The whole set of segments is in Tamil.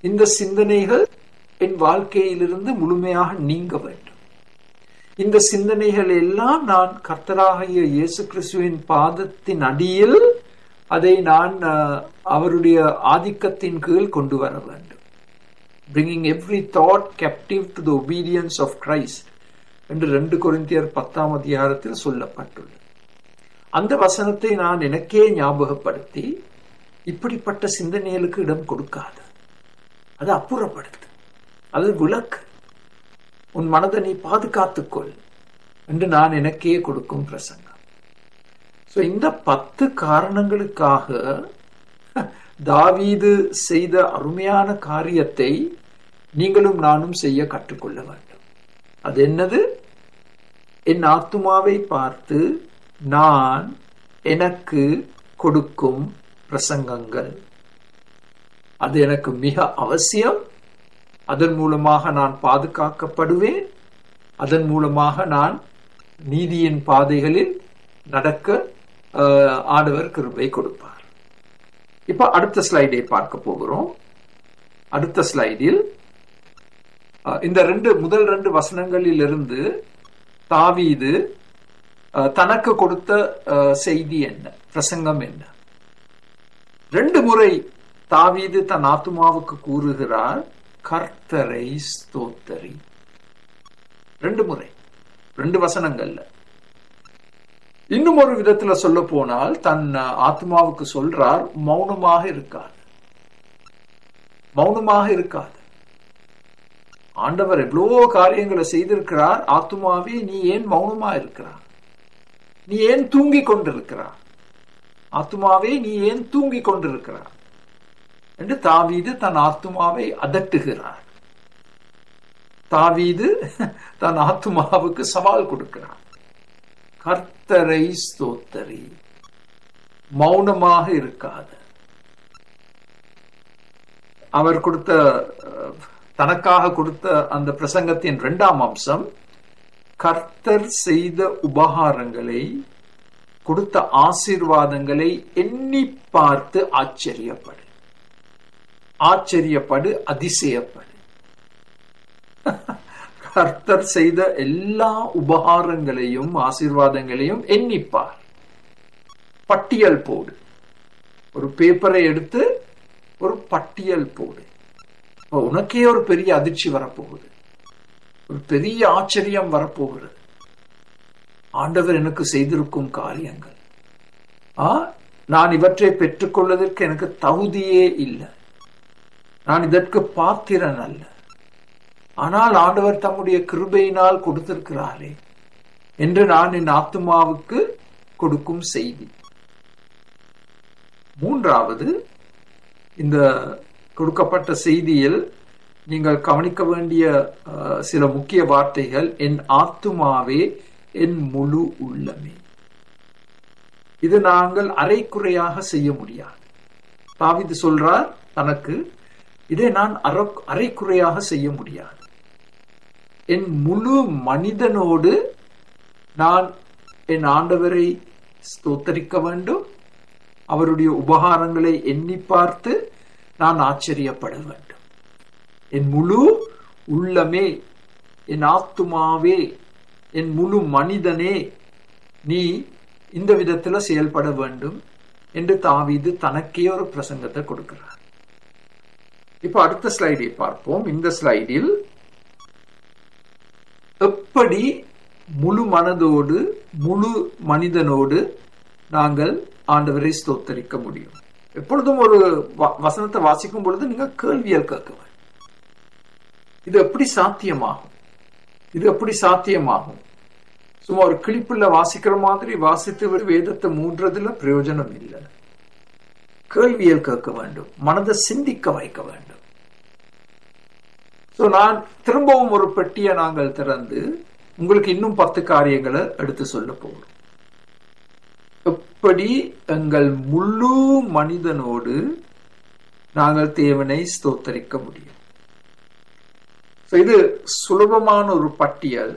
இந்த சிந்தனைகள் என் வாழ்க்கையிலிருந்து முழுமையாக நீங்க வேண்டும் இந்த சிந்தனைகள் எல்லாம் நான் கர்த்தராகிய இயேசு கிறிஸ்துவின் பாதத்தின் அடியில் அதை நான் அவருடைய ஆதிக்கத்தின் கீழ் கொண்டு வர வேண்டும் bringing every thought captive to the obedience of Christ என்று ரெண்டு கொரிந்தியர் பத்தாம் அதிகாரத்தில் சொல்லப்பட்டுள்ளது அந்த வசனத்தை நான் எனக்கே ஞாபகப்படுத்தி இப்படிப்பட்ட சிந்தனைகளுக்கு இடம் கொடுக்காது அது அப்புறப்படுத்து அது விளக்கு உன் மனதை நீ பாதுகாத்துக்கொள் என்று நான் எனக்கே கொடுக்கும் பிரசங்கம் ஸோ இந்த பத்து காரணங்களுக்காக தாவீது செய்த அருமையான காரியத்தை நீங்களும் நானும் செய்ய கற்றுக்கொள்ள வேண்டும் அது என்னது என் ஆத்துமாவை பார்த்து நான் எனக்கு கொடுக்கும் பிரசங்கங்கள் அது எனக்கு மிக அவசியம் அதன் மூலமாக நான் பாதுகாக்கப்படுவேன் அதன் மூலமாக நான் நீதியின் பாதைகளில் நடக்க ஆடவர் கிருபை கொடுப்பார் இப்ப அடுத்த ஸ்லைடை பார்க்க போகிறோம் அடுத்த ஸ்லைடில் இந்த ரெண்டு முதல் ரெண்டு வசனங்களில் இருந்து தாவீது தனக்கு கொடுத்த செய்தி என்ன பிரசங்கம் என்ன ரெண்டு முறை தாவீது தன் ஆத்துமாவுக்கு கூறுகிறார் கர்த்தரை ஸ்தோத்தரி ரெண்டு முறை ரெண்டு வசனங்கள்ல இன்னும் ஒரு விதத்துல சொல்ல போனால் தன் ஆத்மாவுக்கு சொல்றார் மௌனமாக இருக்காது மௌனமாக இருக்காது ஆண்டவர் எவ்வளவோ காரியங்களை செய்திருக்கிறார் ஆத்மாவே நீ ஏன் மௌனமா இருக்கிறார் நீ ஏன் தூங்கி கொண்டிருக்கிறார் ஆத்மாவே நீ ஏன் தூங்கி கொண்டிருக்கிறார் என்று தாவீது தன் ஆத்மாவை அதட்டுகிறார் தாவீது தன் ஆத்மாவுக்கு சவால் கொடுக்கிறார் கர்த்தரை ஸ்தோத்தரி மௌனமாக இருக்காது அவர் கொடுத்த தனக்காக கொடுத்த அந்த பிரசங்கத்தின் இரண்டாம் அம்சம் கர்த்தர் செய்த உபகாரங்களை கொடுத்த ஆசீர்வாதங்களை எண்ணி பார்த்து ஆச்சரியப்படு ஆச்சரியப்படு அதிசயப்படு கர்த்தர் செய்த எல்லா உபகாரங்களையும் ஆசீர்வாதங்களையும் எண்ணிப்பார் பட்டியல் போடு ஒரு பேப்பரை எடுத்து ஒரு பட்டியல் போடு உனக்கே ஒரு பெரிய அதிர்ச்சி வரப்போகுது ஒரு பெரிய ஆச்சரியம் வரப்போகிறது ஆண்டவர் எனக்கு செய்திருக்கும் காரியங்கள் ஆ நான் இவற்றை பெற்றுக்கொள்வதற்கு எனக்கு தகுதியே இல்லை நான் இதற்கு பாத்திரன் அல்ல ஆனால் ஆண்டவர் தம்முடைய கிருபையினால் கொடுத்திருக்கிறாரே என்று நான் என் ஆத்மாவுக்கு கொடுக்கும் செய்தி மூன்றாவது இந்த கொடுக்கப்பட்ட செய்தியில் நீங்கள் கவனிக்க வேண்டிய சில முக்கிய வார்த்தைகள் என் ஆத்துமாவே என் முழு உள்ளமே இது நாங்கள் அரைக்குறையாக செய்ய முடியாது தாவிது சொல்றார் தனக்கு இதை நான் அரைக்குறையாக செய்ய முடியாது என் முழு மனிதனோடு நான் என் ஆண்டவரை ஸ்தோத்தரிக்க வேண்டும் அவருடைய உபகாரங்களை எண்ணி பார்த்து நான் ஆச்சரியப்பட வேண்டும் என் முழு உள்ளமே என் ஆத்துமாவே என் முழு மனிதனே நீ இந்த விதத்துல செயல்பட வேண்டும் என்று தாவீது தனக்கே ஒரு பிரசங்கத்தை கொடுக்கிறார் இப்ப அடுத்த ஸ்லைடை பார்ப்போம் இந்த ஸ்லைடில் எப்படி முழு மனதோடு முழு மனிதனோடு நாங்கள் ஆண்டவரை ஸ்தோத்தரிக்க முடியும் எப்பொழுதும் ஒரு வசனத்தை வாசிக்கும் பொழுது நீங்க கேள்வியல் கேட்க வேண்டும் இது எப்படி சாத்தியமாகும் இது எப்படி சாத்தியமாகும் சும்மா ஒரு கிளிப்புல வாசிக்கிற மாதிரி வாசித்து வேதத்தை மூன்றதுல பிரயோஜனம் இல்லை கேள்வியல் கேட்க வேண்டும் மனதை சிந்திக்க வைக்க வேண்டும் சோ நான் திரும்பவும் ஒரு பெட்டியை நாங்கள் திறந்து உங்களுக்கு இன்னும் பத்து காரியங்களை எடுத்து சொல்ல போகிறோம் எப்படி எங்கள் முழு மனிதனோடு நாங்கள் தேவனை ஸ்தோத்தரிக்க முடியும் இது சுலபமான ஒரு பட்டியல்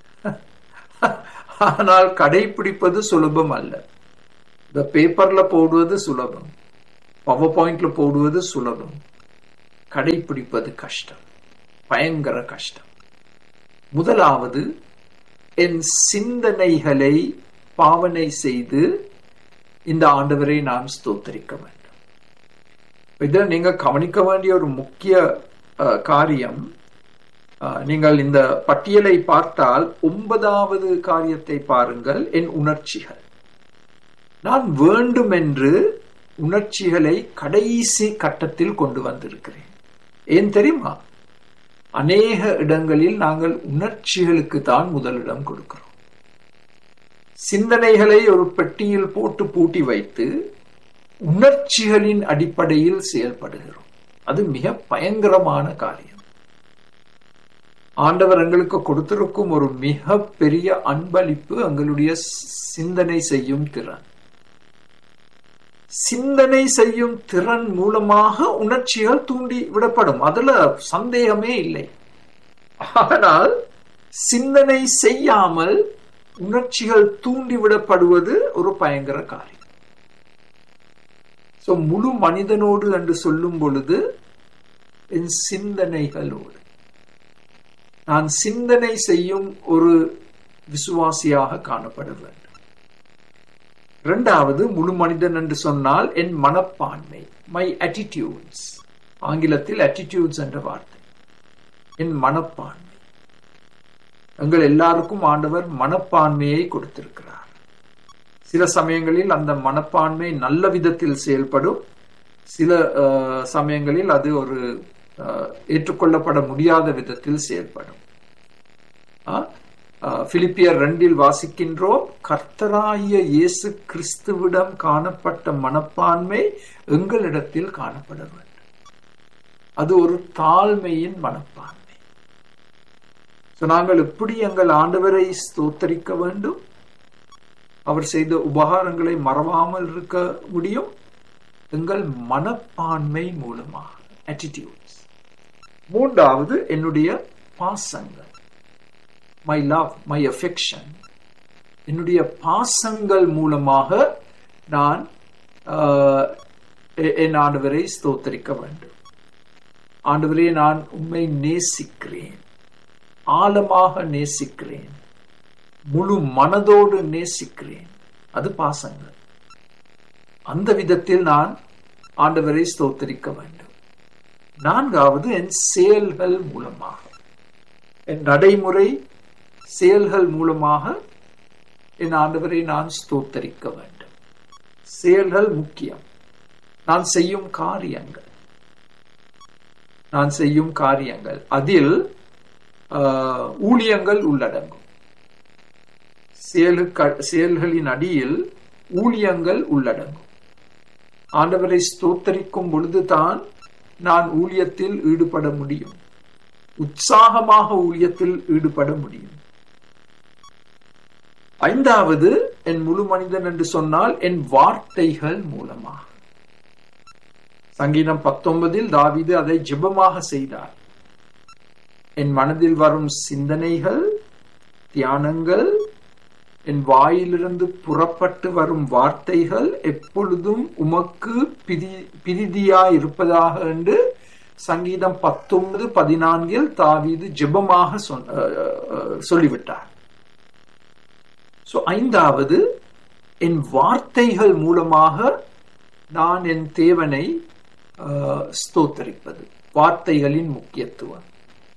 ஆனால் கடைபிடிப்பது சுலபம் அல்ல இந்த பேப்பர்ல போடுவது சுலபம் பவர் பாயிண்ட்ல போடுவது சுலபம் கடைபிடிப்பது கஷ்டம் பயங்கர கஷ்டம் முதலாவது என் சிந்தனைகளை பாவனை செய்து இந்த ஆண்டவரை நான் ஸ்தோத்தரிக்க வேண்டும் இதில் நீங்க கவனிக்க வேண்டிய ஒரு முக்கிய அஹ், காரியம் அஹ், நீங்கள் இந்த பட்டியலை பார்த்தால் ஒன்பதாவது காரியத்தை பாருங்கள் என் உணர்ச்சிகள் நான் வேண்டுமென்று உணர்ச்சிகளை கடைசி கட்டத்தில் கொண்டு வந்திருக்கிறேன் ஏன் தெரியுமா அநேக இடங்களில் நாங்கள் உணர்ச்சிகளுக்கு தான் முதலிடம் கொடுக்கிறோம் சிந்தனைகளை ஒரு பெட்டியில் போட்டு பூட்டி வைத்து உணர்ச்சிகளின் அடிப்படையில் செயல்படுகிறோம் அது மிக பயங்கரமான காரியம் ஆண்டவர் எங்களுக்கு கொடுத்திருக்கும் ஒரு மிக பெரிய அன்பளிப்பு எங்களுடைய சிந்தனை செய்யும் திறன் சிந்தனை செய்யும் திறன் மூலமாக உணர்ச்சிகள் தூண்டி விடப்படும் அதுல சந்தேகமே இல்லை ஆனால் சிந்தனை செய்யாமல் உணர்ச்சிகள் தூண்டி விடப்படுவது ஒரு பயங்கர காரியம் சோ முழு மனிதனோடு என்று சொல்லும் பொழுது என் சிந்தனைகளோடு நான் சிந்தனை செய்யும் ஒரு விசுவாசியாக காணப்பட வேண்டும் இரண்டாவது முழு மனிதன் என்று சொன்னால் என் மனப்பான்மை மை attitudes ஆங்கிலத்தில் attitudes என்ற வார்த்தை என் மனப்பான்மை எங்கள் எல்லாருக்கும் ஆண்டவர் மனப்பான்மையை கொடுத்திருக்கிறார் சில சமயங்களில் அந்த மனப்பான்மை நல்ல விதத்தில் செயல்படும் சில அஹ், சமயங்களில் அது ஒரு அஹ், ஏற்றுக்கொள்ளப்பட முடியாத விதத்தில் செயல்படும் ஆ? அஹ், பிலிப்பியர் ரெண்டில் வாசிக்கின்றோம் கர்த்தராகிய இயேசு கிறிஸ்துவிடம் காணப்பட்ட மனப்பான்மை எங்களிடத்தில் காணப்பட வேண்டும் அது ஒரு தாழ்மையின் மனப்பான்மை So, நாங்கள் எப்படி எங்கள் ஆண்டவரை ஸ்தோத்தரிக்க வேண்டும் அவர் செய்த உபகாரங்களை மறவாமல் இருக்க முடியும் எங்கள் மனப்பான்மை மூலமாக attitudes மூன்றாவது என்னுடைய பாசங்கள் மை லவ் மை affection என்னுடைய பாசங்கள் மூலமாக நான் ஆஹ், எ- என் ஆண்டவரை ஸ்தோத்தரிக்க வேண்டும் ஆண்டவரே நான் உண்மை நேசிக்கிறேன் ஆழமாக நேசிக்கிறேன் முழு மனதோடு நேசிக்கிறேன் அது பாசங்கள் அந்த விதத்தில் நான் ஆண்டவரை ஸ்தோத்தரிக்க வேண்டும் நான்காவது என் செயல்கள் மூலமாக என் நடைமுறை செயல்கள் மூலமாக என் ஆண்டவரை நான் ஸ்தோத்தரிக்க வேண்டும் செயல்கள் முக்கியம் நான் செய்யும் காரியங்கள் நான் செய்யும் காரியங்கள் அதில் ஆஹ், ஊழியங்கள் உள்ளடங்கும் செயலுக்க- செயல்களின் அடியில் ஊழியங்கள் உள்ளடங்கும் ஆண்டவரை ஸ்தோத்தரிக்கும் பொழுதுதான் நான் ஊழியத்தில் ஈடுபட முடியும் உற்சாகமாக ஊழியத்தில் ஈடுபட முடியும் ஐந்தாவது என் முழு மனிதன் என்று சொன்னால் என் வார்த்தைகள் மூலமாக சங்கீதம் பத்தொன்பதில் தாவீது அதை ஜெபமாக செய்தார் என் மனதில் வரும் சிந்தனைகள் தியானங்கள் என் வாயிலிருந்து புறப்பட்டு வரும் வார்த்தைகள் எப்பொழுதும் உமக்கு பிரி பிரிதியா இருப்பதாக என்று சங்கீதம் பத்தொன்பது பதினான்கில் தாவீது ஜெபமாக சொன்ன அஹ், அஹ், சொல்லிவிட்டார் சோ ஐந்தாவது என் வார்த்தைகள் மூலமாக நான் என் தேவனை அஹ், ஸ்தோத்தரிப்பது வார்த்தைகளின் முக்கியத்துவம்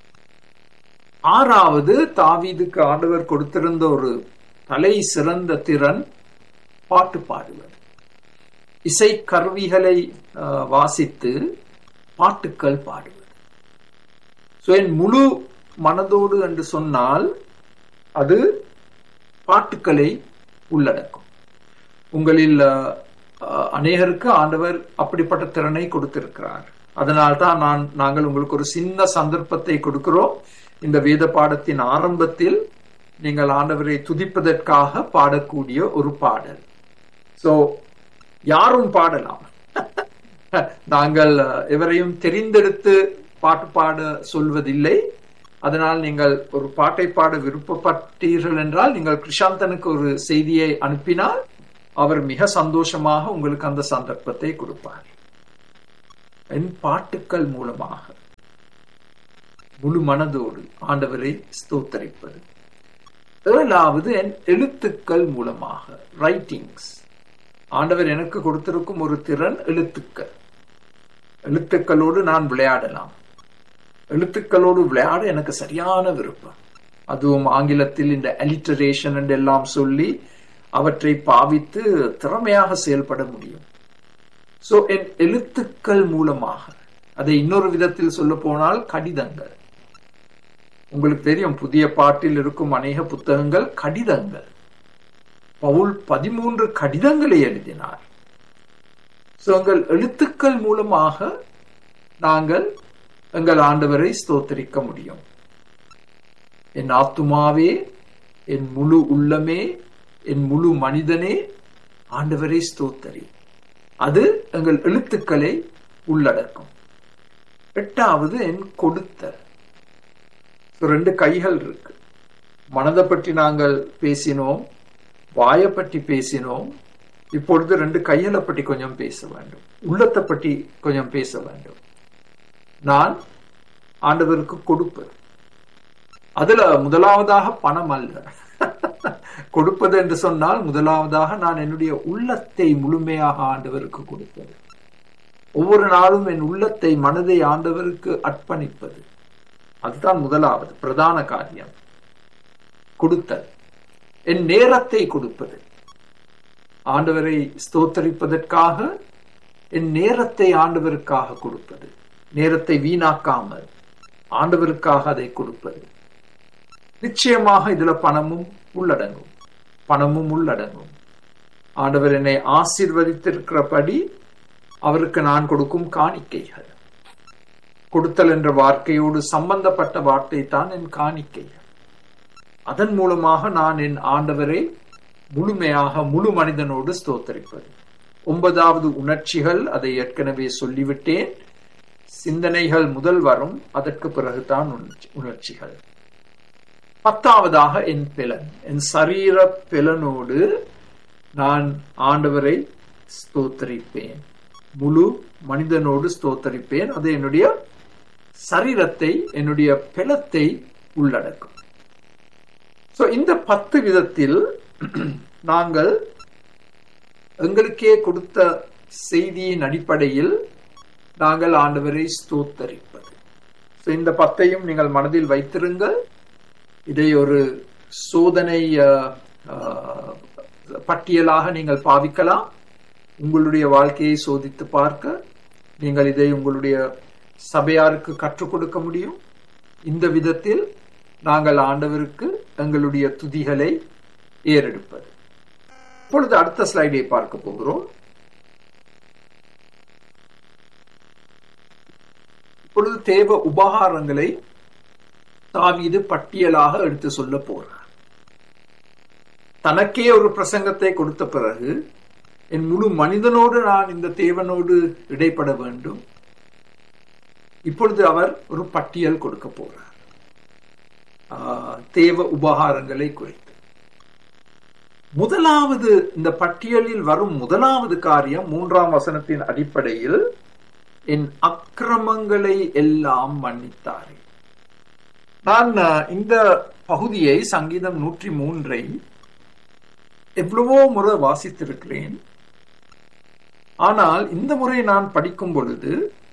ஆறாவது தாவீதுக்கு ஆண்டவர் கொடுத்திருந்த ஒரு தலை சிறந்த திறன் பாட்டு பாடுவது இசை கருவிகளை அஹ், வாசித்து பாட்டுக்கள் பாடுவது So, என் முழு மனதோடு என்று சொன்னால் அது பாட்டுக்களை உள்ளடக்கும் உங்களில் அஹ், அஹ், அநேகருக்கு ஆண்டவர் அப்படிப்பட்ட திறனை கொடுத்திருக்கிறார் அதனால்தான் நான் நாங்கள் உங்களுக்கு ஒரு சின்ன சந்தர்ப்பத்தை கொடுக்கிறோம் இந்த வேத பாடத்தின் ஆரம்பத்தில் நீங்கள் ஆண்டவரை துதிப்பதற்காக பாடக்கூடிய ஒரு பாடல் சோ யாரும் பாடலாம் நாங்கள் அஹ், எவரையும் தெரிந்தெடுத்து பாட்டு பாட சொல்வதில்லை அதனால் நீங்கள் ஒரு பாட்டை பாட விருப்பப்பட்டீர்கள் என்றால் நீங்கள் கிருஷாந்தனுக்கு ஒரு செய்தியை அனுப்பினால் அவர் மிக சந்தோஷமாக உங்களுக்கு அந்த சந்தர்ப்பத்தை கொடுப்பார் என் பாட்டுக்கள் மூலமாக முழு மனதோடு ஆண்டவரை ஸ்தோத்தரிப்பது ஏழாவது என் எழுத்துக்கள் மூலமாக ரைட்டிங்ஸ் ஆண்டவர் எனக்கு கொடுத்திருக்கும் ஒரு திறன் எழுத்துக்கள் எழுத்துக்களோடு நான் விளையாடலாம் எழுத்துக்களோடு விளையாட எனக்கு சரியான விருப்பம் அதுவும் ஆங்கிலத்தில் இந்த அலிட்டரேஷன் என்று எல்லாம் சொல்லி அவற்றை பாவித்து திறமையாக செயல்பட முடியும் சோ என் எழுத்துக்கள் மூலமாக அதை இன்னொரு விதத்தில் சொல்ல போனால் கடிதங்கள் உங்களுக்கு தெரியும் புதிய பாட்டில் இருக்கும் அநேக புத்தகங்கள் கடிதங்கள் பவுல் பதிமூன்று கடிதங்களை எழுதினார் சோ எங்கள் எழுத்துக்கள் மூலமாக நாங்கள் எங்கள் ஆண்டவரை ஸ்தோத்தரிக்க முடியும் என் ஆத்துமாவே என் முழு உள்ளமே என் முழு மனிதனே ஆண்டவரை ஸ்தோத்தரி அது எங்கள் எழுத்துக்களை உள்ளடக்கும் எட்டாவது என் கொடுத்தல் ரெண்டு கைகள் இருக்கு மனதை பற்றி நாங்கள் பேசினோம் வாயை பற்றி பேசினோம் இப்பொழுது ரெண்டு கைகளை பற்றி கொஞ்சம் பேச வேண்டும் உள்ளத்தை பற்றி கொஞ்சம் பேச வேண்டும் நான் ஆண்டவருக்கு கொடுப்பது அதுல முதலாவதாக பணம் அல்ல கொடுப்பது என்று சொன்னால் முதலாவதாக நான் என்னுடைய உள்ளத்தை முழுமையாக ஆண்டவருக்கு கொடுப்பது ஒவ்வொரு நாளும் என் உள்ளத்தை மனதை ஆண்டவருக்கு அர்ப்பணிப்பது அதுதான் முதலாவது பிரதான காரியம் கொடுத்தல் என் நேரத்தை கொடுப்பது ஆண்டவரை ஸ்தோத்தரிப்பதற்காக என் நேரத்தை ஆண்டவருக்காக கொடுப்பது நேரத்தை வீணாக்காமல் ஆண்டவருக்காக அதை கொடுப்பது நிச்சயமாக இதுல பணமும் உள்ளடங்கும் பணமும் உள்ளடங்கும் ஆண்டவர் என்னை ஆசீர்வதித்திருக்கிறபடி அவருக்கு நான் கொடுக்கும் காணிக்கைகள் கொடுத்தல் என்ற வார்த்தையோடு சம்பந்தப்பட்ட வார்த்தை தான் என் காணிக்கைகள் அதன் மூலமாக நான் என் ஆண்டவரை முழுமையாக முழு மனிதனோடு ஸ்தோத்தரிப்பது ஒன்பதாவது உணர்ச்சிகள் அதை ஏற்கனவே சொல்லிவிட்டேன் சிந்தனைகள் முதல் வரும் அதற்கு பிறகுதான் உணர்ச்சிகள் பத்தாவதாக என் பிலன் என் சரீர பிலனோடு நான் ஆண்டவரை ஸ்தோத்தரிப்பேன் முழு மனிதனோடு ஸ்தோத்தரிப்பேன் அது என்னுடைய சரீரத்தை என்னுடைய பிளத்தை உள்ளடக்கும் சோ இந்த பத்து விதத்தில் நாங்கள் எங்களுக்கே கொடுத்த செய்தியின் அடிப்படையில் நாங்கள் ஆண்டவரை ஸ்தோத்தரிப்பது இந்த பத்தையும் நீங்கள் மனதில் வைத்திருங்கள் இதை ஒரு சோதனை பட்டியலாக நீங்கள் பாவிக்கலாம் உங்களுடைய வாழ்க்கையை சோதித்து பார்க்க நீங்கள் இதை உங்களுடைய சபையாருக்கு கற்றுக் கொடுக்க முடியும் இந்த விதத்தில் நாங்கள் ஆண்டவருக்கு எங்களுடைய துதிகளை ஏறெடுப்பது இப்பொழுது அடுத்த ஸ்லைடை பார்க்க போகிறோம் இப்பொழுது தேவ உபகாரங்களை தாவீது பட்டியலாக எடுத்து சொல்ல போறார் தனக்கே ஒரு பிரசங்கத்தை கொடுத்த பிறகு என் முழு மனிதனோடு நான் இந்த தேவனோடு இடைப்பட வேண்டும் இப்பொழுது அவர் ஒரு பட்டியல் கொடுக்க போறார் தேவ உபகாரங்களை குறித்து முதலாவது இந்த பட்டியலில் வரும் முதலாவது காரியம் மூன்றாம் வசனத்தின் அடிப்படையில் என் அக்கிரமங்களை எல்லாம் மன்னித்தாரே நான் இந்த பகுதியை சங்கீதம் நூற்றி மூன்றை எவ்வளவோ முறை வாசித்திருக்கிறேன் ஆனால் இந்த முறை நான் படிக்கும் பொழுது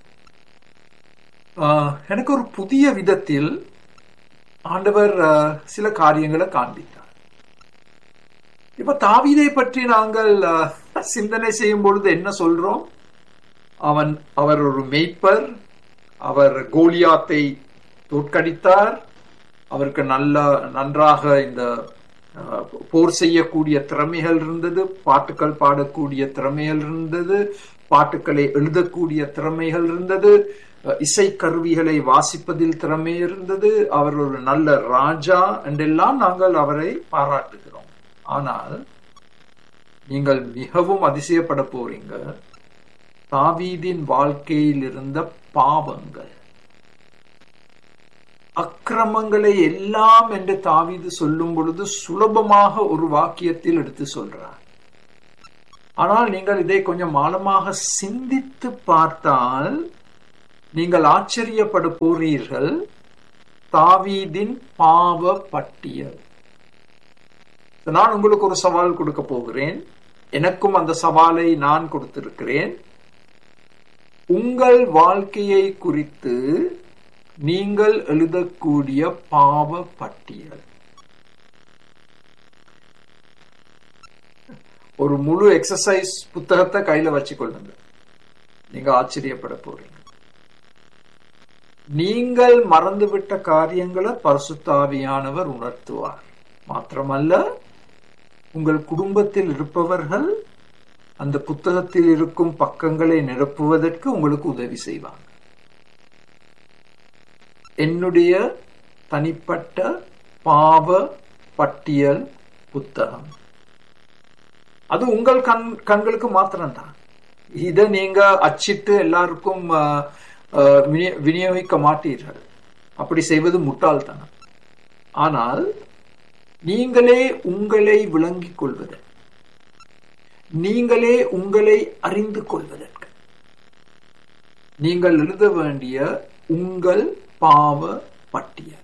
எனக்கு ஒரு புதிய விதத்தில் ஆண்டவர் சில காரியங்களை காண்பித்தார் இப்ப தாவீதை பற்றி நாங்கள் சிந்தனை செய்யும் பொழுது என்ன சொல்றோம் அவன் அவர் ஒரு மெய்ப்பர் அவர் கோலியாத்தை தோற்கடித்தார் அவருக்கு நல்ல நன்றாக இந்த போர் செய்யக்கூடிய திறமைகள் இருந்தது பாட்டுக்கள் பாடக்கூடிய திறமைகள் இருந்தது பாட்டுக்களை எழுதக்கூடிய திறமைகள் இருந்தது இசை கருவிகளை வாசிப்பதில் திறமை இருந்தது அவர் ஒரு நல்ல ராஜா என்றெல்லாம் நாங்கள் அவரை பாராட்டுகிறோம் ஆனால் நீங்கள் மிகவும் அதிசயப்பட போறீங்க தாவீதின் வாழ்க்கையில் இருந்த பாவங்கள் அக்கிரமங்களை எல்லாம் என்று தாவீது சொல்லும் பொழுது சுலபமாக ஒரு வாக்கியத்தில் எடுத்து சொல்றார் ஆனால் நீங்கள் இதை கொஞ்சம் ஆழமாக சிந்தித்து பார்த்தால் நீங்கள் ஆச்சரியப்பட போறீர்கள் தாவீதின் பாவ பட்டியல் நான் உங்களுக்கு ஒரு சவால் கொடுக்க போகிறேன் எனக்கும் அந்த சவாலை நான் கொடுத்திருக்கிறேன் உங்கள் வாழ்க்கையை குறித்து நீங்கள் எழுதக்கூடிய பாவ பட்டியல் ஒரு முழு எக்ஸசைஸ் புத்தகத்தை கையில வச்சுக்கொள்ளுங்க நீங்க ஆச்சரியப்பட போறீங்க நீங்கள் மறந்துவிட்ட காரியங்களை பரிசுத்தாவியானவர் உணர்த்துவார் மாத்திரமல்ல உங்கள் குடும்பத்தில் இருப்பவர்கள் அந்த புத்தகத்தில் இருக்கும் பக்கங்களை நிரப்புவதற்கு உங்களுக்கு உதவி செய்வாங்க என்னுடைய தனிப்பட்ட பாவ பட்டியல் புத்தகம் அது உங்கள் கண் கண்களுக்கு மாத்திரம்தான் இதை நீங்க அச்சிட்டு எல்லாருக்கும் விநியோகிக்க மாட்டீர்கள் அப்படி செய்வது முட்டாள்தனம் ஆனால் நீங்களே உங்களை விளங்கிக் கொள்வது நீங்களே உங்களை அறிந்து கொள்வதற்கு நீங்கள் எழுத வேண்டிய உங்கள் பாவ பட்டியல்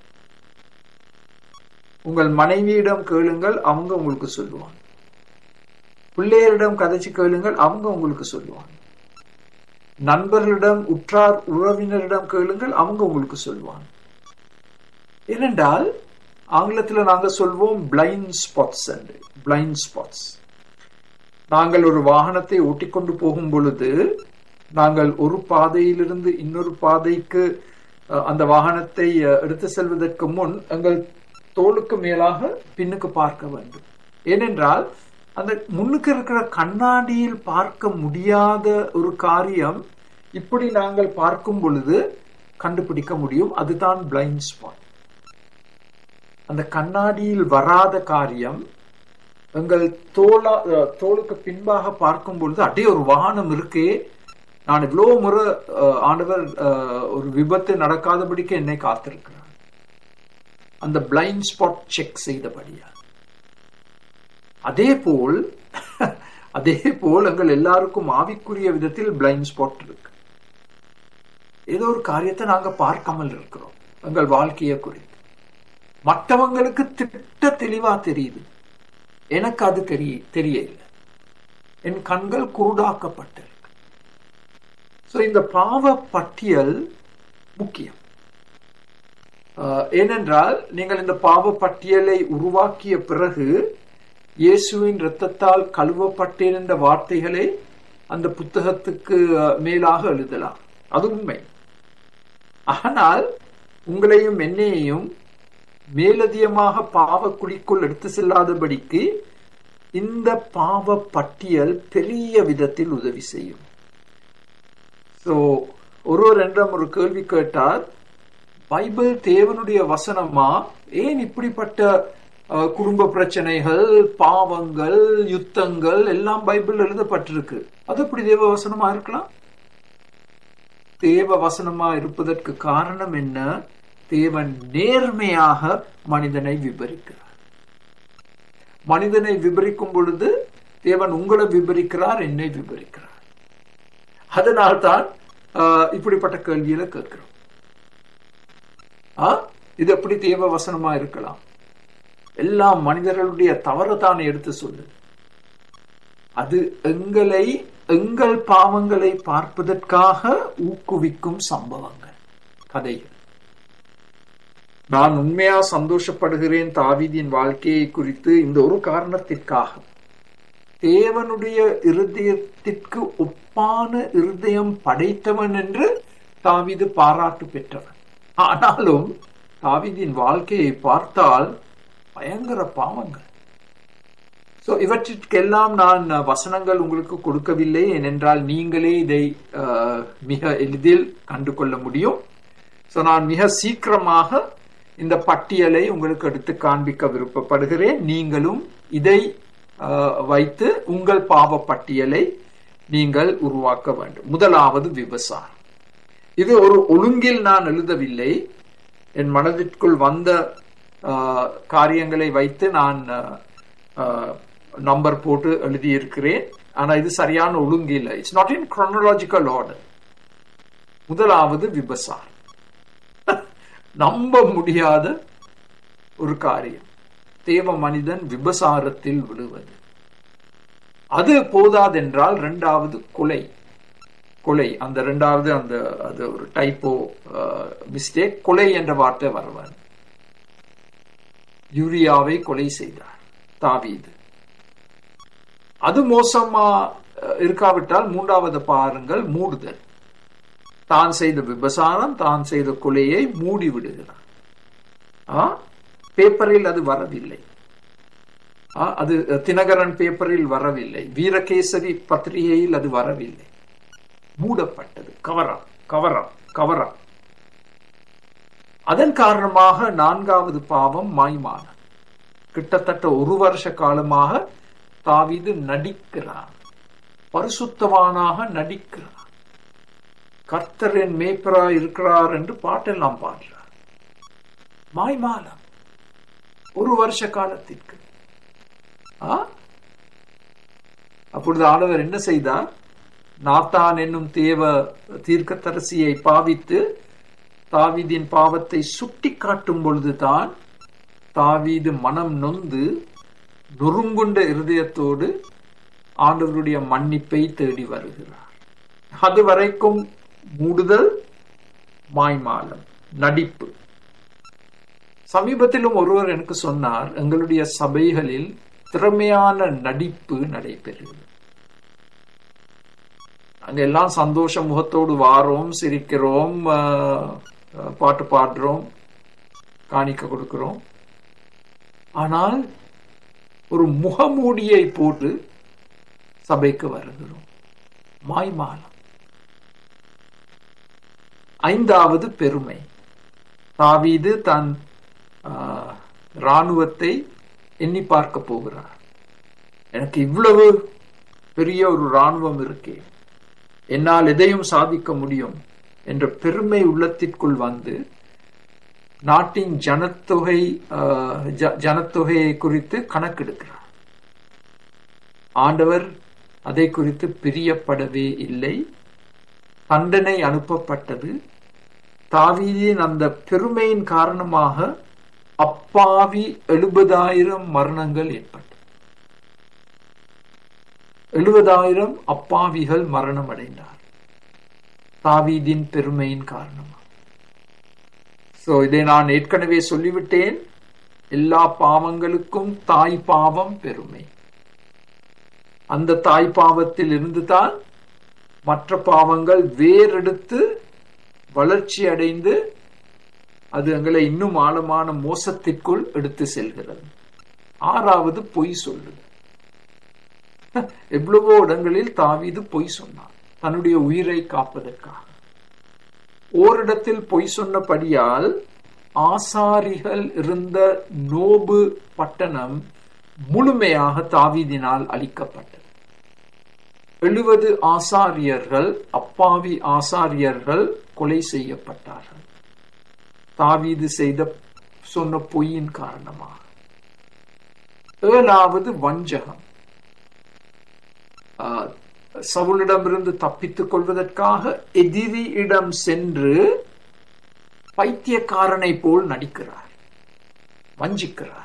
உங்கள் மனைவியிடம் கேளுங்கள் அவங்க உங்களுக்கு சொல்லுவாங்க பிள்ளையரிடம் கதைச்சு கேளுங்கள் அவங்க உங்களுக்கு சொல்லுவாங்க நண்பர்களிடம் உற்றார் உறவினரிடம் கேளுங்கள் அவங்க உங்களுக்கு சொல்லுவாங்க ஏனென்றால் ஆங்கிலத்தில் நாங்கள் சொல்வோம் பிளைண்ட் ஸ்பாட்ஸ் என்று பிளைண்ட் ஸ்பாட்ஸ் நாங்கள் ஒரு வாகனத்தை ஓட்டிக்கொண்டு போகும் பொழுது நாங்கள் ஒரு பாதையிலிருந்து இன்னொரு பாதைக்கு அந்த வாகனத்தை எடுத்து செல்வதற்கு முன் எங்கள் தோளுக்கு மேலாக பின்னுக்கு பார்க்க வேண்டும் ஏனென்றால் அந்த முன்னுக்கு இருக்கிற கண்ணாடியில் பார்க்க முடியாத ஒரு காரியம் இப்படி நாங்கள் பார்க்கும் பொழுது கண்டுபிடிக்க முடியும் அதுதான் பிளைண்ட் ஸ்பாட் அந்த கண்ணாடியில் வராத காரியம் எங்கள் தோளா தோளுக்கு பின்பாக பார்க்கும் பொழுது அப்படியே ஒரு வாகனம் இருக்கே நான் இவ்வளோ முறை ஆண்டவர் ஒரு விபத்து நடக்காதபடிக்கு என்னை காத்திருக்கிறார் அந்த பிளைண்ட் ஸ்பாட் செக் செய்தபடியா அதே போல் அதே போல் எங்கள் எல்லாருக்கும் ஆவிக்குரிய விதத்தில் பிளைண்ட் ஸ்பாட் இருக்கு ஏதோ ஒரு காரியத்தை நாங்க பார்க்காமல் இருக்கிறோம் எங்கள் வாழ்க்கையை குறித்து மற்றவங்களுக்கு திட்ட தெளிவா தெரியுது எனக்கு அது தெரிய தெரியல என் கண்கள் குருடாக்கப்பட்டிருக்கு ஸோ இந்த பாவ பட்டியல் முக்கியம் ஏனென்றால் நீங்கள் இந்த பாவ பட்டியலை உருவாக்கிய பிறகு இயேசுவின் இரத்தத்தால் கழுவப்பட்டேன் என்ற வார்த்தைகளை அந்த புத்தகத்துக்கு மேலாக எழுதலாம் அது உண்மை ஆனால் உங்களையும் என்னையையும் மேலதிகமாக பாவ குழிக்குள் எடுத்து செல்லாதபடிக்கு இந்த பாவ பட்டியல் பெரிய விதத்தில் உதவி செய்யும் ஸோ ஒருவர் என்றும் ஒரு கேள்வி கேட்டார் பைபிள் தேவனுடைய வசனமா ஏன் இப்படிப்பட்ட குடும்ப பிரச்சனைகள் பாவங்கள் யுத்தங்கள் எல்லாம் பைபிள் எழுதப்பட்டிருக்கு அது எப்படி தேவ வசனமா இருக்கலாம் தேவ வசனமா இருப்பதற்கு காரணம் என்ன தேவன் நேர்மையாக மனிதனை விபரிக்கிறார் மனிதனை விபரிக்கும் பொழுது தேவன் உங்களை விபரிக்கிறார் என்னை விபரிக்கிறார் அதனால்தான் இப்படிப்பட்ட கேள்வியில கேட்கிறோம் இது எப்படி தேவ வசனமா இருக்கலாம் எல்லாம் மனிதர்களுடைய தவறு தான் எடுத்து சொல்லு அது எங்களை எங்கள் பாவங்களை பார்ப்பதற்காக ஊக்குவிக்கும் சம்பவங்கள் கதைகள் நான் உண்மையா சந்தோஷப்படுகிறேன் தாவீதின் வாழ்க்கையை குறித்து இந்த ஒரு காரணத்திற்காக தேவனுடைய இருதயத்திற்கு ஒப்பான இருதயம் படைத்தவன் என்று தாவீது பாராட்டு பெற்றவன் ஆனாலும் தாவீதின் வாழ்க்கையை பார்த்தால் பயங்கர பாவங்கள் ஸோ இவற்றிற்கெல்லாம் நான் வசனங்கள் உங்களுக்கு கொடுக்கவில்லை ஏனென்றால் நீங்களே இதை மிக எளிதில் கண்டு கொள்ள முடியும் ஸோ நான் மிக சீக்கிரமாக இந்த பட்டியலை உங்களுக்கு எடுத்து காண்பிக்க விருப்பப்படுகிறேன் நீங்களும் இதை வைத்து உங்கள் பாவ பட்டியலை நீங்கள் உருவாக்க வேண்டும் முதலாவது விவசாயம் இது ஒரு ஒழுங்கில் நான் எழுதவில்லை என் மனதிற்குள் வந்த காரியங்களை வைத்து நான் நம்பர் போட்டு எழுதியிருக்கிறேன் ஆனா இது சரியான ஒழுங்கு இல்லை it's not in chronological order முதலாவது விபசார் நம்ப முடியாத ஒரு காரியம் தேவ மனிதன் விபசாரத்தில் விழுவது அது போதாதென்றால் இரண்டாவது கொலை கொலை அந்த இரண்டாவது அந்த அது ஒரு டைப்போ மிஸ்டேக் கொலை என்ற வார்த்தை வருவார் யூரியாவை கொலை செய்தார் தாவீது அது மோசமா இருக்காவிட்டால் மூன்றாவது பாருங்கள் மூடுதல் தான் செய்த விபசாரம் தான் செய்த கொலையை மூடி விடுகிறார் பேப்பரில் அது வரவில்லை அது தினகரன் பேப்பரில் வரவில்லை வீரகேசரி பத்திரிகையில் அது வரவில்லை மூடப்பட்டது கவரம் கவரம் கவரம் அதன் காரணமாக நான்காவது பாவம் மாய்மானம் கிட்டத்தட்ட ஒரு வருஷ காலமாக தாவிது நடிக்கிறார் பரிசுத்தவானாக நடிக்கிறார் கர்த்தரின் மேய்ப்பரா இருக்கிறார் என்று பாட்டெல்லாம் பாடுறார் மாய்மாலம் ஒரு வருஷ காலத்திற்கு அப்பொழுது ஆண்டவர் என்ன செய்தார் நாத்தான் என்னும் தேவ தீர்க்கத்தரசியை பாவித்து தாவீதின் பாவத்தை சுட்டி காட்டும் பொழுதுதான் தாவீது மனம் நொந்து நொறுங்குண்ட இருதயத்தோடு ஆண்டவருடைய மன்னிப்பை தேடி வருகிறார் அது வரைக்கும் மூடுதல் மாய்மாலம் நடிப்பு சமீபத்திலும் ஒருவர் எனக்கு சொன்னார் எங்களுடைய சபைகளில் திறமையான நடிப்பு நடைபெறுகிறது அங்க எல்லாம் சந்தோஷ முகத்தோடு வாரோம் சிரிக்கிறோம் பாட்டு பாடுறோம் காணிக்க கொடுக்கிறோம் ஆனால் ஒரு முகமூடியை போட்டு சபைக்கு வருகிறோம் மாய்மாலம் ஐந்தாவது பெருமை தாவீது தன் இராணுவத்தை எண்ணி பார்க்க போகிறார் எனக்கு இவ்வளவு பெரிய ஒரு இராணுவம் இருக்கே என்னால் எதையும் சாதிக்க முடியும் என்ற பெருமை உள்ளத்திற்குள் வந்து நாட்டின் ஜனத்தொகை ஜனத்தொகையை குறித்து கணக்கெடுக்கிறார் ஆண்டவர் அதை குறித்து பிரியப்படவே இல்லை தண்டனை அனுப்பப்பட்டது தாவீதின் அந்த பெருமையின் காரணமாக அப்பாவி எழுபதாயிரம் மரணங்கள் ஏற்பட்டது எழுபதாயிரம் அப்பாவிகள் மரணம் அடைந்தார் தாவீதின் பெருமையின் காரணமாக சோ இதை நான் ஏற்கனவே சொல்லிவிட்டேன் எல்லா பாவங்களுக்கும் தாய் பாவம் பெருமை அந்த தாய் பாவத்தில் இருந்துதான் மற்ற பாவங்கள் வேறெடுத்து வளர்ச்சி அடைந்து அது எங்களை இன்னும் ஆழமான மோசத்திற்குள் எடுத்து செல்கிறது ஆறாவது பொய் சொல்லுது எவ்வளவோ இடங்களில் தாவீது பொய் சொன்னார் தன்னுடைய உயிரை காப்பதற்காக ஓரிடத்தில் பொய் சொன்னபடியால் ஆசாரிகள் இருந்த நோபு பட்டணம் முழுமையாக தாவீதினால் அளிக்கப்பட்டது எழுபது ஆசாரியர்கள் அப்பாவி ஆசாரியர்கள் கொலை செய்யப்பட்டார்கள் தாவீது செய்த சொன்ன பொய்யின் காரணமாக ஏழாவது வஞ்சகம் சவுலிடமிருந்து தப்பித்துக் கொள்வதற்காக எதிரியிடம் சென்று பைத்தியக்காரனை போல் நடிக்கிறார் வஞ்சிக்கிறார்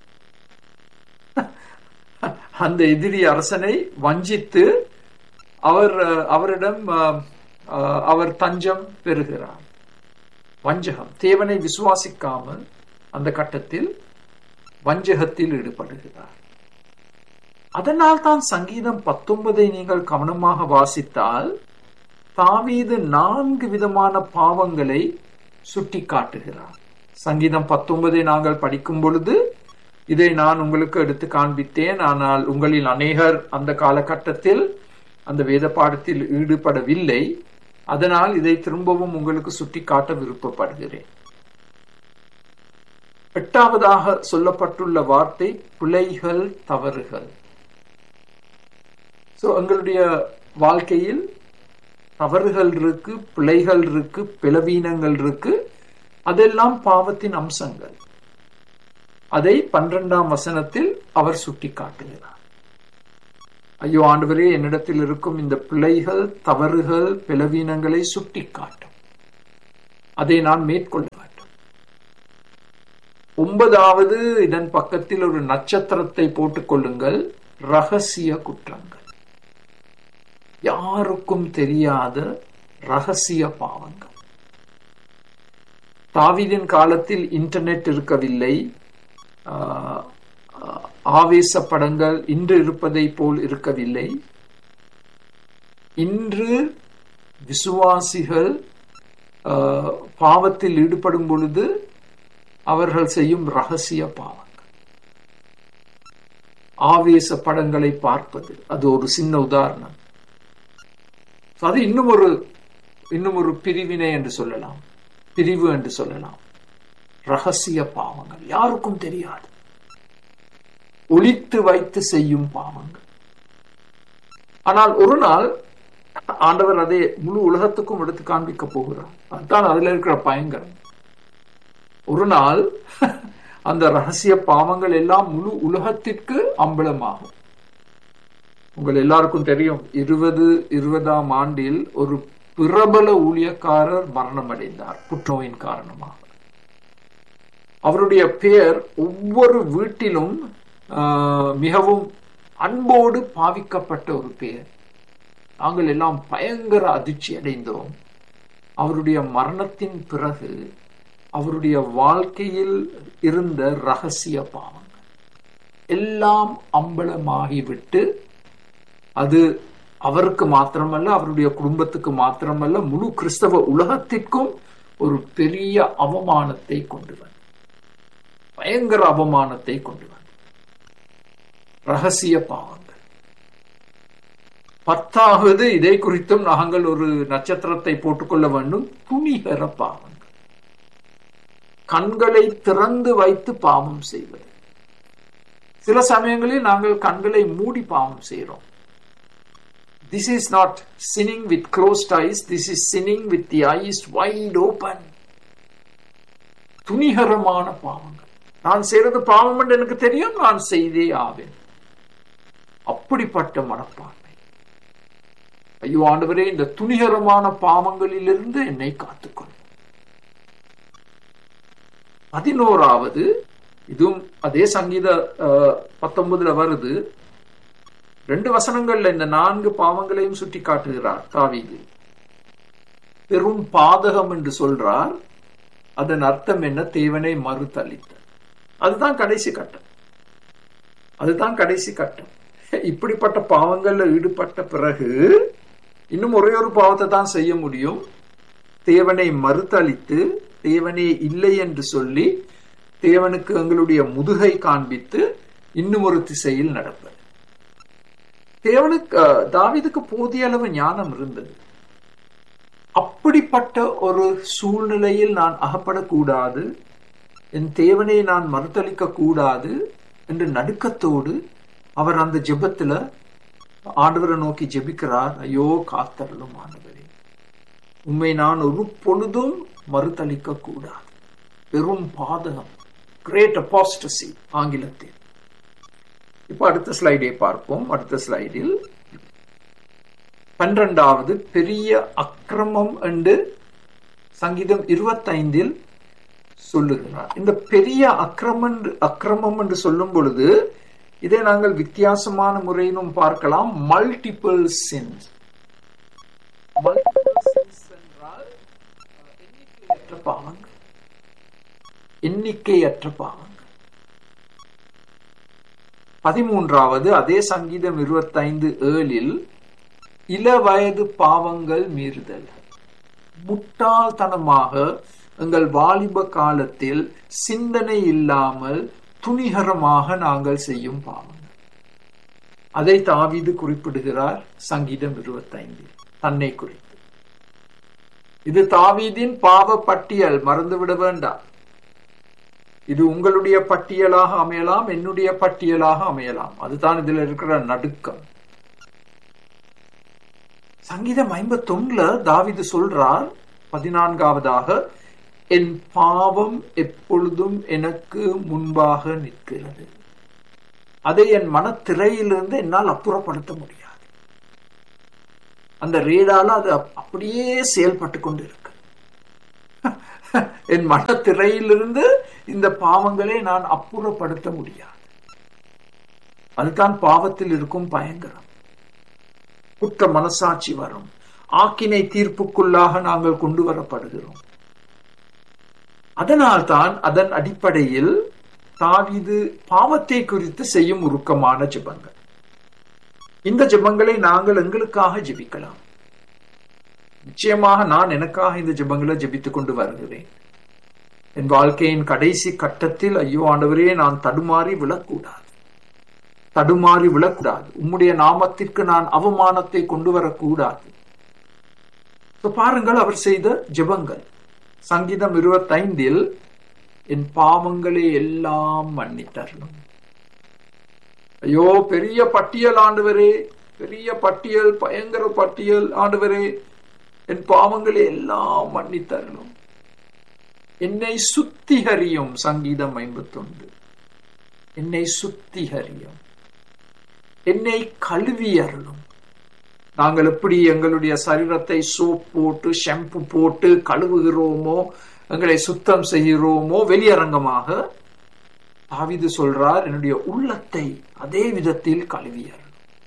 அந்த எதிரி அரசனை வஞ்சித்து அவர் அவரிடம் அவர் தஞ்சம் பெறுகிறார் வஞ்சகம் தேவனை விசுவாசிக்காமல் அந்த கட்டத்தில் வஞ்சகத்தில் ஈடுபடுகிறார் அதனால் தான் சங்கீதம் பத்தொன்பதை நீங்கள் கவனமாக வாசித்தால் தாவீது நான்கு விதமான பாவங்களை சுட்டி காட்டுகிறார் சங்கீதம் பத்தொன்பதை நாங்கள் படிக்கும் பொழுது இதை நான் உங்களுக்கு எடுத்து காண்பித்தேன் ஆனால் உங்களில் அநேகர் அந்த காலகட்டத்தில் அந்த வேத பாடத்தில் ஈடுபடவில்லை அதனால் இதை திரும்பவும் உங்களுக்கு சுட்டி காட்ட விருப்பப்படுகிறேன் எட்டாவதாக சொல்லப்பட்டுள்ள வார்த்தை பிழைகள் தவறுகள் சோ எங்களுடைய வாழ்க்கையில் தவறுகள் இருக்கு பிழைகள் இருக்கு பிளவீனங்கள் இருக்கு அதெல்லாம் பாவத்தின் அம்சங்கள் அதை பன்னிரெண்டாம் வசனத்தில் அவர் சுட்டி காட்டுகிறார் ஐயோ ஆண்டவரே என்னிடத்தில் இருக்கும் இந்த பிழைகள் தவறுகள் பிளவீனங்களை சுட்டி காட்டும் அதை நான் மேற்கொள்ள வேண்டும் ஒன்பதாவது இதன் பக்கத்தில் ஒரு நட்சத்திரத்தை போட்டுக் கொள்ளுங்கள் ரகசிய குற்றங்கள் யாருக்கும் தெரியாத ரகசிய பாவங்கள் தாவீதின் காலத்தில் இன்டர்நெட் இருக்கவில்லை ஆஹ், ஆஹ், ஆவேச படங்கள் இன்று இருப்பதை போல் இருக்கவில்லை இன்று விசுவாசிகள் ஆஹ், பாவத்தில் ஈடுபடும் பொழுது அவர்கள் செய்யும் ரகசிய பாவங்கள் ஆவேச படங்களை பார்ப்பது அது ஒரு சின்ன உதாரணம் அது இன்னும் ஒரு இன்னும் ஒரு பிரிவினை என்று சொல்லலாம் பிரிவு என்று சொல்லலாம் ரகசிய பாவங்கள் யாருக்கும் தெரியாது ஒளித்து வைத்து செய்யும் பாவங்கள் ஆனால் ஒரு நாள் ஆண்டவர் அதை முழு உலகத்துக்கும் எடுத்து காண்பிக்க போகிறார் அதுதான் அதுல இருக்கிற பயங்கரம் ஒரு நாள் அந்த ரகசிய பாவங்கள் எல்லாம் முழு உலகத்திற்கு அம்பலமாகும் உங்கள் எல்லாருக்கும் தெரியும் இருபது இருபதாம் ஆண்டில் ஒரு பிரபல ஊழியக்காரர் மரணம் அடைந்தார் புற்றுநோயின் காரணமாக அவருடைய பெயர் ஒவ்வொரு வீட்டிலும் ஆஹ், மிகவும் அன்போடு பாவிக்கப்பட்ட ஒரு பெயர் நாங்கள் எல்லாம் பயங்கர அதிர்ச்சி அடைந்தோம் அவருடைய மரணத்தின் பிறகு அவருடைய வாழ்க்கையில் இருந்த ரகசிய பாவங்கள் எல்லாம் அம்பலமாகிவிட்டு அது அவருக்கு மாத்திரமல்ல அவருடைய குடும்பத்துக்கு மாத்திரமல்ல முழு கிறிஸ்தவ உலகத்திற்கும் ஒரு பெரிய அவமானத்தை கொண்டு வந்தது பயங்கர அவமானத்தை கொண்டு வந்தது ரகசிய பாவங்கள் பத்தாவது இதை குறித்தும் நாங்கள் ஒரு நட்சத்திரத்தை போட்டுக்கொள்ள வேண்டும் துணிகர பாவங்கள் கண்களை திறந்து வைத்து பாவம் செய்வது சில சமயங்களில் நாங்கள் கண்களை மூடி பாவம் செய்கிறோம் This is not sinning with closed eyes. This is sinning with the eyes wide open. துணிகரமான பாவங்கள் நான் செய்யறது பாவம் என்று எனக்கு தெரியும் நான் செய்தே ஆவேன் அப்படிப்பட்ட மனப்பான்மை ஐயோ ஆண்டவரே இந்த துணிகரமான பாவங்களிலிருந்து என்னை காத்துக்கொள் பதினோராவது இதுவும் அதே சங்கீத அஹ், பத்தொன்பதுல வருது ரெண்டு வசனங்கள்ல இந்த நான்கு பாவங்களையும் சுட்டி காட்டுகிறார் தாவீது பெரும் பாதகம் என்று சொல்றார் அதன் அர்த்தம் என்ன தேவனை மறுதளித்த அதுதான் கடைசி கட்டம் அதுதான் கடைசி கட்டம் இப்படிப்பட்ட பாவங்கள்ல ஈடுபட்ட பிறகு இன்னும் ஒரே ஒரு பாவத்தை தான் செய்ய முடியும் தேவனை மறுதளித்து தேவனே இல்லை என்று சொல்லி தேவனுக்கு எங்களுடைய முதுகை காண்பித்து இன்னும் ஒரு திசையில் நடப்பது தேவனுக்கு அஹ், தாவீதுக்கு போதிய அளவு ஞானம் இருந்தது அப்படிப்பட்ட ஒரு சூழ்நிலையில் நான் அகப்படக்கூடாது என் தேவனை நான் மறுதளிக்க கூடாது என்று நடுக்கத்தோடு அவர் அந்த ஜெபத்துல ஆண்டவரை நோக்கி ஜெபிக்கிறார் ஐயோ காத்தருளும் ஆண்டவரே உண்மை நான் ஒரு பொழுதும் மறுதளிக்க கூடாது பெரும் பாதகம் கிரேட் அபாஸ்டசி ஆங்கிலத்தில் இப்ப அடுத்த ஸ்லைடை பார்ப்போம் அடுத்த ஸ்லைடில் பன்னிரண்டாவது பெரிய அக்கிரமம் என்று சங்கீதம் இருபத்தைந்தில் சொல்லுகிறார் இந்த பெரிய அக்கிரமம் அக்கிரமம் என்று சொல்லும் பொழுது இதை நாங்கள் வித்தியாசமான முறையிலும் பார்க்கலாம் மல்டிபிள் சின்ஸ் மல்டிபிள் சின்ஸ் என்றால் அஹ், எண்ணிக்கையற்ற பாவங்கள் எண்ணிக்கையற்ற பாவங்கள் பதிமூன்றாவது அதே சங்கீதம் இருபத்தைந்து ஏழில் இளவயது பாவங்கள் மீறுதல் முட்டாள்தனமாக எங்கள் வாலிப காலத்தில் சிந்தனை இல்லாமல் துணிகரமாக நாங்கள் செய்யும் பாவங்கள் அதை தாவீது குறிப்பிடுகிறார் சங்கீதம் இருபத்தைந்தில் தன்னை குறித்து இது தாவீதின் பாவ பட்டியல் மறந்துவிட வேண்டாம் இது உங்களுடைய பட்டியலாக அமையலாம் என்னுடைய பட்டியலாக அமையலாம் அதுதான் இதுல இருக்கிற நடுக்கம் சங்கீதம் ஐம்பத்தொன்னுல தாவிது சொல்றார் பதினான்காவதாக என் பாவம் எப்பொழுதும் எனக்கு முன்பாக நிற்கிறது அதை என் மனத்திரையிலிருந்து என்னால் அப்புறப்படுத்த முடியாது அந்த ரேடால அது அப்- அப்படியே செயல்பட்டு கொண்டு இருக்கு என் மனத்திரையிலிருந்து இந்த பாவங்களை நான் அப்புறப்படுத்த முடியாது அதுதான் பாவத்தில் இருக்கும் பயங்கரம் குற்ற மனசாட்சி வரும் ஆக்கினை தீர்ப்புக்குள்ளாக நாங்கள் கொண்டு வரப்படுகிறோம் அதனால்தான் அதன் அடிப்படையில் தாவிது பாவத்தை குறித்து செய்யும் உருக்கமான ஜெபங்கள் இந்த ஜெபங்களை நாங்கள் எங்களுக்காக ஜெபிக்கலாம் நிச்சயமாக நான் எனக்காக இந்த ஜெபங்களை ஜெபித்துக் கொண்டு வருகிறேன் என் வாழ்க்கையின் கடைசி கட்டத்தில் ஐயோ ஆண்டவரே நான் தடுமாறி விழக்கூடாது தடுமாறி விழக்கூடாது உம்முடைய நாமத்திற்கு நான் அவமானத்தை கொண்டு வரக்கூடாது பாருங்கள் அவர் செய்த ஜெபங்கள் சங்கீதம் இருபத்தைந்தில் என் பாவங்களை எல்லாம் மன்னித்தரணும் ஐயோ பெரிய பட்டியல் ஆண்டவரே பெரிய பட்டியல் பயங்கர பட்டியல் ஆண்டவரே என் பாவங்களை எல்லாம் மன்னித்தரணும் என்னை சுத்திகரியும் சங்கீதம் ஐம்பத்தொன்று என்னை சுத்திகரியும் என்னை கழுவி அருளும் நாங்கள் எப்படி எங்களுடைய சரீரத்தை சோப் போட்டு ஷாம்பு போட்டு கழுவுகிறோமோ எங்களை சுத்தம் செய்கிறோமோ வெளியரங்கமாக தாவிது சொல்றார் என்னுடைய உள்ளத்தை அதே விதத்தில் கழுவியர்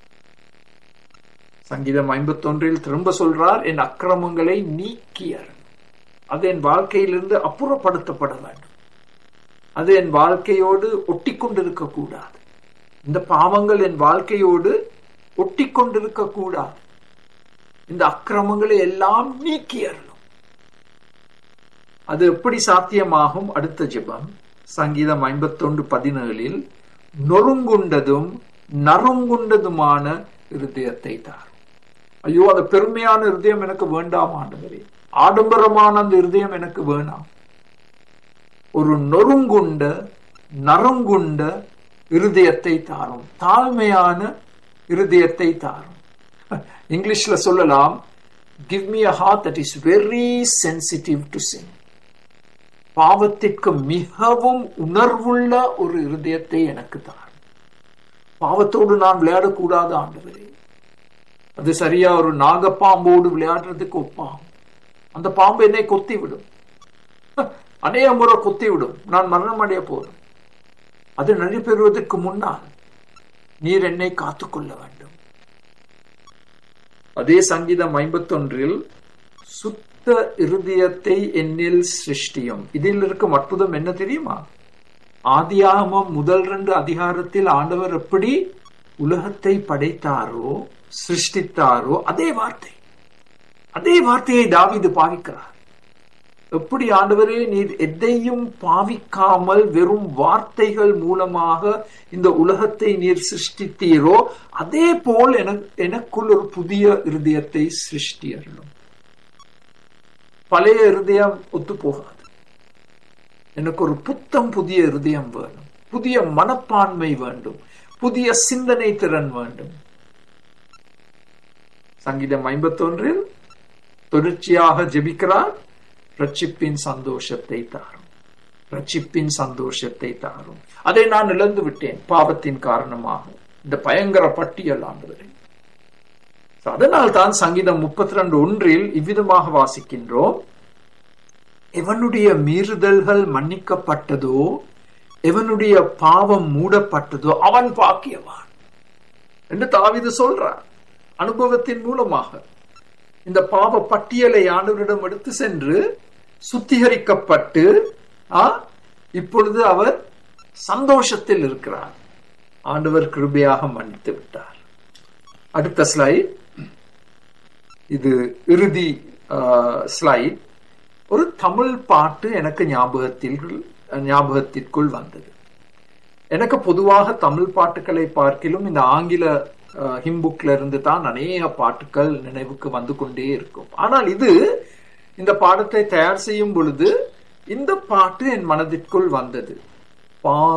சங்கீதம் ஐம்பத்தொன்றில் திரும்ப சொல்றார் என் அக்கிரமங்களை நீக்கியர் அது என் வாழ்க்கையிலிருந்து அப்புறப்படுத்தப்பட வேண்டும் அது என் வாழ்க்கையோடு ஒட்டி கொண்டிருக்க கூடாது இந்த பாவங்கள் என் வாழ்க்கையோடு ஒட்டி கொண்டிருக்க கூடாது இந்த அக்கிரமங்களை எல்லாம் நீக்கியறணும் அது எப்படி சாத்தியமாகும் அடுத்த ஜெபம் சங்கீதம் ஐம்பத்தொன்று பதினேழில் நொறுங்குண்டதும் நறுங்குண்டதுமான இருதயத்தை தார் ஐயோ அந்த பெருமையான இருதயம் எனக்கு வேண்டாம் ஆண்டவரே ஆடம்பரமான அந்த இருதயம் எனக்கு வேணாம் ஒரு நொறுங்குண்ட நறுங்குண்ட இருதயத்தை தாரும் தாழ்மையான இருதயத்தை தாரும் இங்கிலீஷ்ல சொல்லலாம் give me a heart that is very sensitive to sin பாவத்திற்கு மிகவும் உணர்வுள்ள ஒரு இருதயத்தை எனக்கு தாரும் பாவத்தோடு நான் விளையாடக்கூடாது ஆண்டவரே அது சரியா ஒரு நாகப்பாம்போடு விளையாடுறதுக்கு ஒப்பாகும் அந்த பாம்பு என்னை கொத்தி விடும் அநேக முறை கொத்தி விடும் நான் மரணம் அடைய போதும் அது நடைபெறுவதற்கு முன்னால் நீர் என்னை காத்துக்கொள்ள வேண்டும் அதே சங்கீதம் ஐம்பத்தொன்றில் சுத்த இருதயத்தை என்னில் சிருஷ்டியும் இதில் இருக்கும் அற்புதம் என்ன தெரியுமா ஆதியாகமம் முதல் ரெண்டு அதிகாரத்தில் ஆண்டவர் எப்படி உலகத்தை படைத்தாரோ சிருஷ்டித்தாரோ அதே வார்த்தை அதே வார்த்தையை தாவிது பாவிக்கிறார் எப்படி ஆண்டவரே நீர் எதையும் பாவிக்காமல் வெறும் வார்த்தைகள் மூலமாக இந்த உலகத்தை நீர் சிருஷ்டித்தீரோ அதே போல் எனக்குள் ஒரு புதிய இருதயத்தை சிருஷ்டி அருளும் பழைய இருதயம் ஒத்து போகாது எனக்கு ஒரு புத்தம் புதிய இருதயம் வேணும் புதிய மனப்பான்மை வேண்டும் புதிய சிந்தனை திறன் வேண்டும் சங்கீதம் ஐம்பத்தொன்றில் தொடர்ச்சியாக ஜெபிக்கிறார் ரட்சிப்பின் சந்தோஷத்தை தாரும் ரட்சிப்பின் சந்தோஷத்தை தாரும் அதை நான் இழந்து விட்டேன் பாவத்தின் காரணமாக இந்த பயங்கர பட்டியல் ஆண்டவரே அதனால் தான் சங்கீதம் முப்பத்தி ரெண்டு ஒன்றில் இவ்விதமாக வாசிக்கின்றோம் எவனுடைய மீறுதல்கள் மன்னிக்கப்பட்டதோ எவனுடைய பாவம் மூடப்பட்டதோ அவன் பாக்கியவான் என்று தாவிது சொல்றார் அனுபவத்தின் மூலமாக இந்த பாவ பட்டியலை ஆண்டவரிடம் எடுத்து சென்று சுத்திகரிக்கப்பட்டு இப்பொழுது அவர் சந்தோஷத்தில் இருக்கிறார் ஆண்டவர் கிருபையாக மன்னித்து விட்டார் அடுத்த ஸ்லைட் இது இறுதி ஸ்லைட் ஒரு தமிழ் பாட்டு எனக்கு ஞாபகத்தில் ஞாபகத்திற்குள் வந்தது எனக்கு பொதுவாக தமிழ் பாட்டுகளை பார்க்கிலும் இந்த ஆங்கில ஹிம்புக்ல இருந்து தான் அநேக பாட்டுகள் நினைவுக்கு வந்து கொண்டே இருக்கும் ஆனால் இது இந்த பாடத்தை தயார் செய்யும் பொழுது இந்த பாட்டு என் மனதிற்குள் வந்தது பா